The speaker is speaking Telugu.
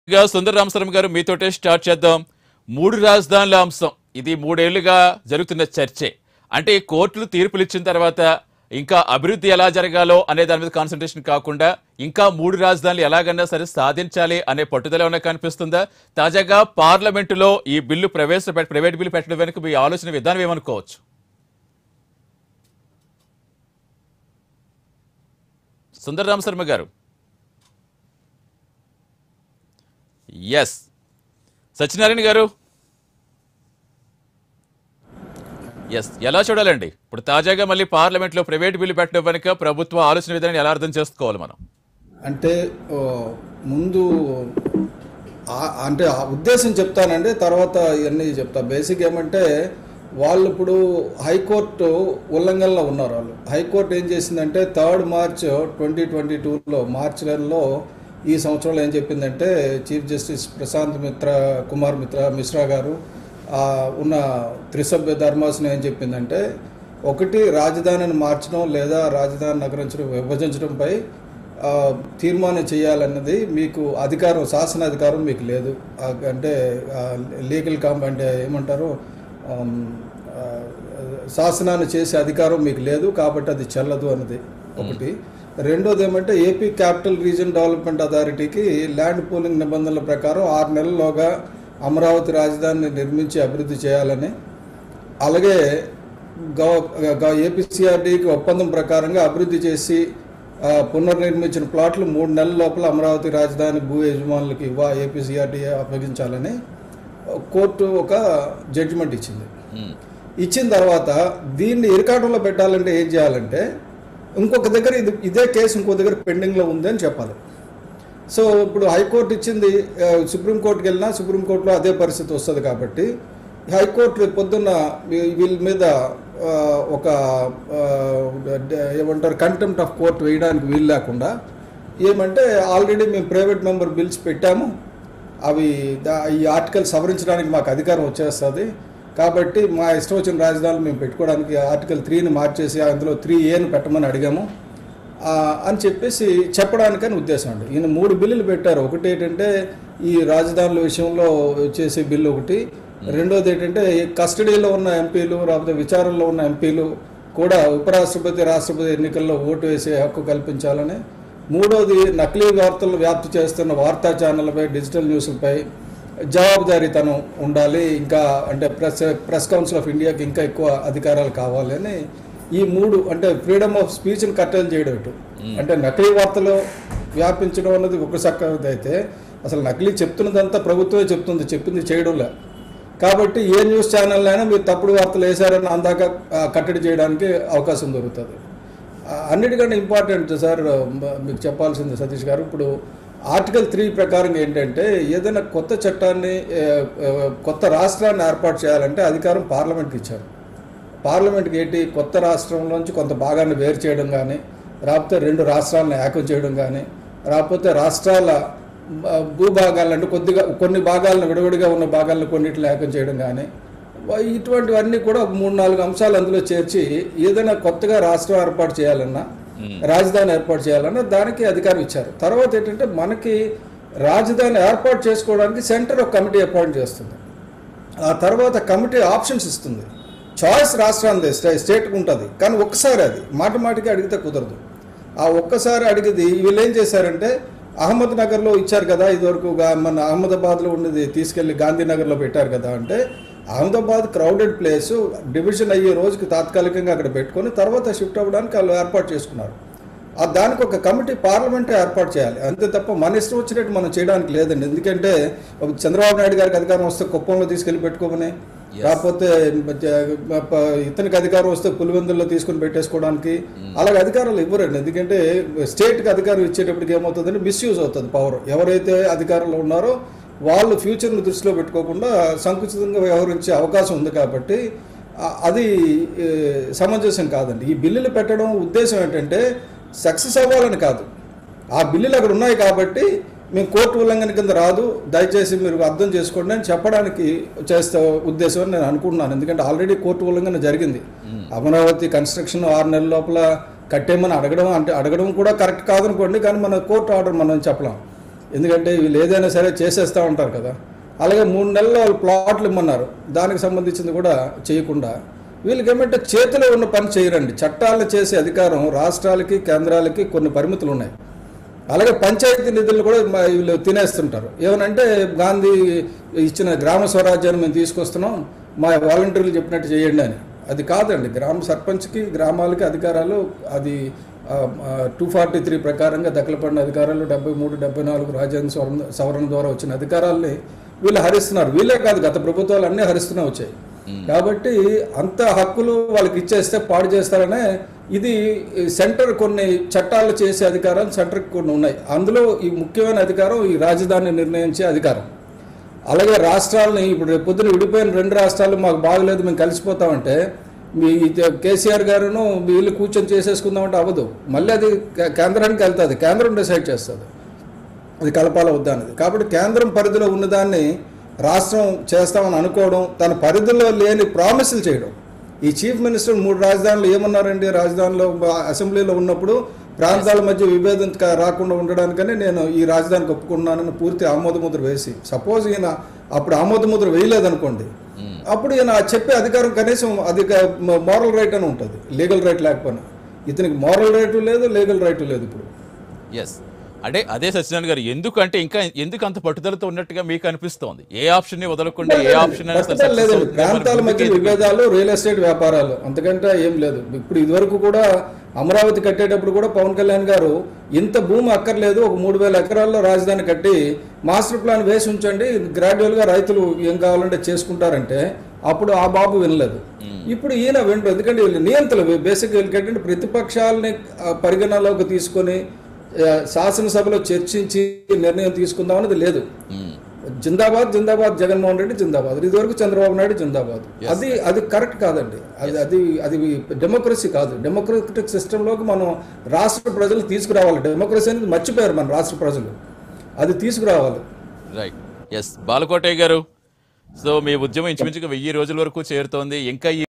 గా సుందర రామస్వామి గారు మీతోటే స్టార్ట్ చేద్దాం మూడు రాజధానుల అంశం ఇది మూడేళ్లుగా జరుగుతున్న చర్చే అంటే కోర్టులు తీర్పులు ఇచ్చిన తర్వాత ఇంకా అభివృద్ధి ఎలా జరగాలో అనే దాని మీద కాన్సన్ట్రేషన్ కాకుండా ఇంకా మూడు రాజధానులు ఎలాగన్నా సరే సాధించాలి అనే పట్టుదల ఏమైనా కనిపిస్తుందా తాజాగా పార్లమెంటులో ఈ బిల్లు ప్రవేశపెట్ట ప్రైవేట్ బిల్లు పెట్టడం వెనుక మీ ఆలోచన విధానం ఏమనుకోవచ్చు సుందర రామశర్మ గారు ఎస్ సత్యనారాయణ గారు ఎస్ ఎలా చూడాలండి ఇప్పుడు తాజాగా మళ్ళీ పార్లమెంట్లో ప్రైవేట్ బిల్లు పెట్టడం వెనుక ప్రభుత్వ ఆలోచన విధానం ఎలా అర్థం చేసుకోవాలి మనం అంటే ఓ, ముందు ఆ- అంటే ఆ ఉద్దేశం చెప్తానండి తర్వాత ఇవన్నీ చెప్తా బేసిక్ ఏమంటే వాళ్ళు ఇప్పుడు హైకోర్టు ఉల్లంఘనలో ఉన్నారు వాళ్ళు హైకోర్టు ఏం చేసిందంటే థర్డ్ మార్చ్ ట్వంటీ ట్వంటీ టూలో మార్చ్ నెలలో ఈ సంవత్సరంలో ఏం చెప్పిందంటే చీఫ్ జస్టిస్ ప్రశాంత్ మిత్ర కుమార్ మిత్ర మిశ్రా గారు ఆ, ఉన్న త్రిసభ్య ధర్మాసనం ఏం చెప్పిందంటే ఒకటి రాజధానిని మార్చడం లేదా రాజధాని నగరించడం విభజించడంపై ఆ, తీర్మానం చేయాలన్నది మీకు అధికారం శాసన అధికారం మీకు లేదు ఆ, అంటే లీగల్ కాంప్ అంటే ఏమంటారు ఆమ్, ఆ, శాసనాన్ని చేసే అధికారం మీకు లేదు కాబట్టి అది చెల్లదు అన్నది ఒకటి రెండోది ఏమంటే ఏపీ క్యాపిటల్ రీజన్ డెవలప్మెంట్ అథారిటీకి ల్యాండ్ పూలింగ్ నిబంధనల ప్రకారం ఆరు నెలల్లోగా అమరావతి రాజధానిని నిర్మించి అభివృద్ధి చేయాలని అలాగే ఏపీసీఆర్డీకి ఒప్పందం ప్రకారంగా అభివృద్ధి చేసి ఆ, పునర్నిర్మించిన ప్లాట్లు మూడు నెలల లోపల అమరావతి రాజధాని భూ యజమానులకు ఇవ్వ ఏపీసీఆర్డీ అప్పగించాలని కోర్టు ఒక జడ్జిమెంట్ ఇచ్చింది మ్మ్. ఇచ్చిన తర్వాత దీన్ని ఇరకాటంలో పెట్టాలంటే ఏం చేయాలంటే ఇంకొక దగ్గర ఇది ఇదే కేసు ఇంకో దగ్గర పెండింగ్లో ఉంది అని చెప్పాలి సో ఇప్పుడు హైకోర్టు ఇచ్చింది ఆ, సుప్రీంకోర్టుకి వెళ్ళినా సుప్రీంకోర్టులో అదే పరిస్థితి వస్తుంది కాబట్టి హైకోర్టు రేపు పొద్దున్న వీ- వీళ్ళ మీద ఆ, ఒక ఆ, డ- ఏమంటారు కంటెంప్ట్ ఆఫ్ కోర్ట్ వేయడానికి వీలు లేకుండా ఏమంటే ఆల్రెడీ మేము ప్రైవేట్ మెంబర్ బిల్స్ పెట్టాము అవి దా- ఈ ఆర్టికల్ సవరించడానికి మాకు అధికారం వచ్చేస్తుంది కాబట్టి మా ఇష్టం వచ్చిన రాజధానులు మేము పెట్టుకోవడానికి ఆర్టికల్ త్రీని మార్చేసి అందులో త్రీ ఏని పెట్టమని అడిగాము ఆ, అని చెప్పేసి చెప్పడానికని ఉద్దేశం అండి ఈయన మూడు బిల్లులు పెట్టారు ఒకటి ఏంటంటే ఈ రాజధానుల విషయంలో చేసే బిల్లు ఒకటి రెండోది ఏంటంటే ఈ కస్టడీలో ఉన్న ఎంపీలు లేకపోతే విచారణలో ఉన్న ఎంపీలు కూడా ఉపరాష్ట్రపతి రాష్ట్రపతి ఎన్నికల్లో ఓటు వేసే హక్కు కల్పించాలని మూడోది నకిలీ వార్తలు వ్యాప్తి చేస్తున్న వార్తా ఛానళ్ళపై డిజిటల్ న్యూస్లపై జవాబుదారీతనం ఉండాలి ఇంకా అంటే ప్రెస్ ప్రెస్ కౌన్సిల్ ఆఫ్ ఇండియాకి ఇంకా ఎక్కువ అధికారాలు కావాలి అని ఈ మూడు అంటే ఫ్రీడమ్ ఆఫ్ స్పీచ్ని కట్టేలు చేయడం ఇటు అంటే నకిలీ వార్తలు వ్యాపించడం అన్నది ఒక చక్కది అయితే అసలు నకిలీ చెప్తున్నదంతా ప్రభుత్వమే చెప్తుంది చెప్పింది చేయడంలే కాబట్టి ఏ న్యూస్ ఛానల్ అయినా మీరు తప్పుడు వార్తలు వేశారని అందాక ఆ, కట్టడి చేయడానికి అవకాశం దొరుకుతుంది ఆ, అన్నిటికంటే ఇంపార్టెంట్ సార్ మ- మీకు చెప్పాల్సింది సతీష్ గారు ఇప్పుడు ఆర్టికల్ త్రీ ప్రకారం ఏంటంటే ఏదైనా కొత్త చట్టాన్ని ఏ, ఏ, కొత్త రాష్ట్రాన్ని ఏర్పాటు చేయాలంటే అధికారం పార్లమెంట్కి ఇచ్చారు పార్లమెంట్కి ఏంటి కొత్త రాష్ట్రంలోంచి కొంత భాగాన్ని వేరు చేయడం కానీ రాకపోతే రెండు రాష్ట్రాలను ఏకం చేయడం కానీ రాకపోతే రాష్ట్రాల ఆ, భూభాగాలను అంటే కొద్దిగా కొన్ని భాగాలను విడివిడిగా ఉన్న భాగాలను కొన్నిటిని ఏకం చేయడం కానీ వా- ఇటువంటివన్నీ కూడా ఒక మూడు నాలుగు అంశాలు అందులో చేర్చి ఏదైనా కొత్తగా రాష్ట్రం ఏర్పాటు చేయాలన్నా రాజధాని ఏర్పాటు చేయాలన్నా దానికి అధికారం ఇచ్చారు తర్వాత ఏంటంటే మనకి రాజధాని ఏర్పాటు చేసుకోవడానికి సెంటర్ ఒక కమిటీ అపాయింట్ చేస్తుంది ఆ తర్వాత కమిటీ ఆప్షన్స్ ఇస్తుంది చాయిస్ రాష్ట్రానికి స్టే స్టేట్కి ఉంటుంది కానీ ఒక్కసారి అది మాట మాటికి అడిగితే కుదరదు ఆ ఒక్కసారి అడిగింది వీళ్ళు ఏం చేశారంటే అహ్మద్ నగర్లో ఇచ్చారు కదా ఇదివరకు గా- మన అహ్మదాబాద్లో ఉండేది తీసుకెళ్లి గాంధీనగర్లో పెట్టారు కదా అంటే అహ్మదాబాద్ క్రౌడెడ్ ప్లేస్ డివిజన్ అయ్యే రోజుకి తాత్కాలికంగా అక్కడ పెట్టుకొని తర్వాత షిఫ్ట్ అవ్వడానికి వాళ్ళు ఏర్పాటు చేసుకున్నారు ఆ దానికి ఒక కమిటీ పార్లమెంటే ఏర్పాటు చేయాలి అంతే తప్ప మన ఇష్టం వచ్చినట్టు మనం చేయడానికి లేదండి ఎందుకంటే ఒక చంద్రబాబు నాయుడు గారికి అధికారం వస్తే కుప్పంలో తీసుకెళ్లి పెట్టుకోమని కాకపోతే ఇతనికి అధికారం వస్తే పులివెందుల్లో తీసుకుని పెట్టేసుకోవడానికి అలాగే అధికారాలు ఇవ్వరండి ఎందుకంటే స్టేట్కి అధికారం ఇచ్చేటప్పటికి ఏమవుతుందంటే మిస్యూజ్ అవుతుంది పవర్ ఎవరైతే అధికారంలో ఉన్నారో వాళ్ళు ఫ్యూచర్ని దృష్టిలో పెట్టుకోకుండా సంకుచితంగా వ్యవహరించే అవకాశం ఉంది కాబట్టి ఆ- అది ఏ, సమంజసం కాదండి ఈ బిల్లులు పెట్టడం ఉద్దేశం ఏంటంటే సక్సెస్ అవ్వాలని కాదు ఆ బిల్లులు అక్కడ ఉన్నాయి కాబట్టి మేము కోర్టు ఉల్లంఘన కింద రాదు దయచేసి మీరు అర్థం చేసుకోండి అని చెప్పడానికి చేస్తే ఉద్దేశం అని నేను అనుకుంటున్నాను ఎందుకంటే ఆల్రెడీ కోర్టు ఉల్లంఘన జరిగింది అమరావతి కన్స్ట్రక్షన్ ఆరు నెలల లోపల కట్టేయమని అడగడం అంటే అడగడం కూడా కరెక్ట్ కాదనుకోండి కానీ మన కోర్టు ఆర్డర్ మనం చెప్పలేం ఎందుకంటే వీళ్ళు ఏదైనా సరే చేసేస్తూ ఉంటారు కదా అలాగే మూడు నెలలు వాళ్ళు ప్లాట్లు ఇమ్మన్నారు దానికి సంబంధించింది కూడా చేయకుండా వీళ్ళకి ఏమంటే చేతిలో ఉన్న పని చేయరండి చట్టాలను చేసే అధికారం రాష్ట్రాలకి కేంద్రాలకి కొన్ని పరిమితులు ఉన్నాయి అలాగే పంచాయతీ నిధులు కూడా మ- వీళ్ళు తినేస్తుంటారు ఏమనంటే గాంధీ ఇచ్చిన గ్రామ స్వరాజ్యాన్ని మేము తీసుకొస్తున్నాం మా వాలంటీర్లు చెప్పినట్టు చేయండి అని అది కాదండి గ్రామ సర్పంచ్కి గ్రామాలకి అధికారాలు అది టూ ఫార్టీ త్రీ ప్రకారంగా దక్కలపడిన అధికారాలు డెబ్బై మూడు డెబ్బై నాలుగు రాజ్యాంగ సవరణ సవరణ ద్వారా వచ్చిన అధికారాల్ని వీళ్ళు హరిస్తున్నారు వీళ్ళే కాదు గత ప్రభుత్వాలు అన్నీ హరిస్తూనే వచ్చాయి కాబట్టి అంత హక్కులు వాళ్ళకి ఇచ్చేస్తే పాడు చేస్తారనే ఇది సెంటర్ కొన్ని చట్టాలు చేసే అధికారాలు సెంటర్కి కొన్ని ఉన్నాయి అందులో ఈ ముఖ్యమైన అధికారం ఈ రాజధాని నిర్ణయించే అధికారం అలాగే రాష్ట్రాలని ఇప్పుడు రేపు పొద్దున విడిపోయిన రెండు రాష్ట్రాలు మాకు బాగలేదు మేము కలిసిపోతామంటే మీ ఇది కేసీఆర్ గారును వీళ్ళు కూర్చొని చేసేసుకుందామంటే అవ్వదు మళ్ళీ అది కే- కేంద్రానికి వెళ్తుంది కేంద్రం డిసైడ్ చేస్తుంది అది కలపాల వద్దా అనేది కాబట్టి కేంద్రం పరిధిలో ఉన్నదాన్ని రాష్ట్రం చేస్తామని అనుకోవడం తన పరిధిలో లేని ప్రామిసులు చేయడం ఈ చీఫ్ మినిస్టర్ మూడు రాజధానులు ఏమన్నారండి రాజధానిలో బ- అసెంబ్లీలో ఉన్నప్పుడు ప్రాంతాల మధ్య విభేదం కా- రాకుండా ఉండడానికని నేను ఈ రాజధానికి ఒప్పుకున్నానని పూర్తి ఆమోద ముద్ర వేసి సపోజ్ ఈయన అప్పుడు ఆమోద ముద్ర వేయలేదనుకోండి అప్పుడు ఈయన చెప్పే అధికారం కనీసం అది మోరల్ రైట్ అని ఉంటుంది లీగల్ రైట్ లేకపోయినా ఇతనికి మోరల్ రైట్ లేదు లీగల్ రైట్ లేదు ఇప్పుడు ఎస్ అంటే అదే సత్యనారాయణ గారు ఎందుకంటే ఇంకా ఎందుకు అంత పట్టుదలతో ఉన్నట్టుగా మీకు అనిపిస్తోంది ఏ ఆప్షన్ ని వదలకుండా ఏ ఆప్షన్ అయినా సరే ప్రస్తుతం success లేదండి అవుతుంది. మరి ప్రాంతాల మధ్య ముందుకు ఎందుకు విభేదాలు రియల్ ఎస్టేట్ వ్యాపారాలు అంతకంటే ఏం లేదు ఇప్పుడు ఇదివరకు కూడా అమరావతి కట్టేటప్పుడు కూడా పవన్ కళ్యాణ్ గారు ఇంత భూమి అక్కర్లేదు ఒక మూడు వేల ఎకరాల్లో రాజధాని కట్టి మాస్టర్ ప్లాన్ వేసి ఉంచండి గ్రాడ్యువల్ గా రైతులు ఏం కావాలంటే చేసుకుంటారంటే అప్పుడు ఆ బాబు వినలేదు ఇప్పుడు ఈయన వినరు ఎందుకంటే వీళ్ళు నియంత్రణ బేసిక్ వీళ్ళకి ప్రతిపక్షాలని ఆ, పరిగణనలోకి తీసుకొని ఆ, శాసనసభలో చర్చించి నిర్ణయం తీసుకుందాం అనేది లేదు మ్మ్. జిందాబాద్ జిందాబాద్ జగన్మోహన్ రెడ్డి జిందాబాద్ ఇదివరకు చంద్రబాబు నాయుడు జిందాబాద్ అది అది కరెక్ట్ కాదండి అది అది అది డెమోక్రసీ కాదు డెమోక్రటిక్ సిస్టంలోకి మనం రాష్ట్ర ప్రజలు తీసుకురావాలి డెమోక్రసీ అనేది మర్చిపోయారు మన రాష్ట్ర ప్రజలు అది తీసుకురావాలి రైట్ ఎస్ బాలకోటయ్య గారు సో మీ ఉద్యమం ఇంచుమించుగా వెయ్యి రోజుల వరకు చేరుతోంది ఇంకా ఈ